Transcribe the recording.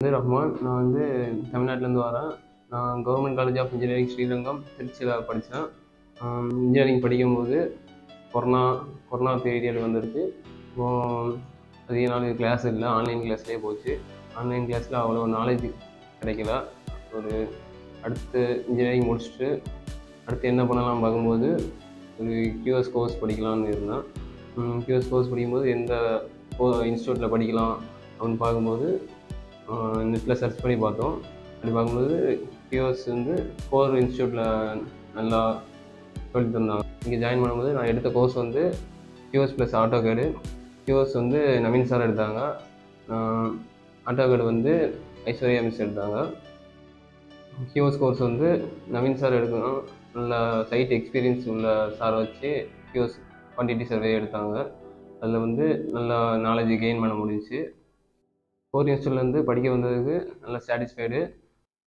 பேர் ரஹ்மான் நான் வந்து தமிழ்நாட்டிலேருந்து வரேன் நான் government college of engineering Srirangam திருச்சியில் படித்தேன் இன்ஜினியரிங் படிக்கும்போது கொரோனா கொரோனா பீரியட் வந்துருச்சு இப்போ அதிக நாள் கிளாஸ் இல்லை ஆன்லைன் கிளாஸ்லேயே போச்சு ஆன்லைன் கிளாஸில் அவ்வளோ நாலேஜ் கிடைக்கல ஒரு அடுத்து இன்ஜினியரிங் முடிச்சுட்டு அடுத்து என்ன பண்ணலாம் பார்க்கும்போது ஒரு கியூஎஸ் கோர்ஸ் படிக்கலாம்னு இருந்தேன் கியூஎஸ் கோர்ஸ் படிக்கும்போது எந்த இன்ஸ்டியூட்டில் படிக்கலாம் அப்படின்னு பார்க்கும்போது நெட்டில் சர்ச் பண்ணி பார்த்தோம் அப்படி பார்க்கும்போது கியூஎஸ் வந்து கோர் இன்ஸ்டியூட்டில் நல்லா சொல்லி தந்தாங்க இங்கே ஜாயின் பண்ணும்போது நான் எடுத்த கோர்ஸ் வந்து கியூஎஸ் ப்ளஸ் ஆட்டோகேடு கியூஎஸ் வந்து நவீன் சார் எடுத்தாங்க ஆட்டோகேடு வந்து ஐஸ்வர்யா மிஸ் எடுத்தாங்க கியூஎஸ் கோர்ஸ் வந்து நவீன் சார் எடுக்கணும் நல்ல சைட் எக்ஸ்பீரியன்ஸ் உள்ள சாரை வச்சு கியூஎஸ் குவான்டிட்டி சர்வே எடுத்தாங்க அதில் வந்து நல்லா நாலேஜ் கெயின் பண்ண முடிஞ்சுச்சு ஃபோர் இன்ஸ்டியூட்லேருந்து படிக்க வந்ததுக்கு நல்லா சாட்டிஸ்ஃபைடு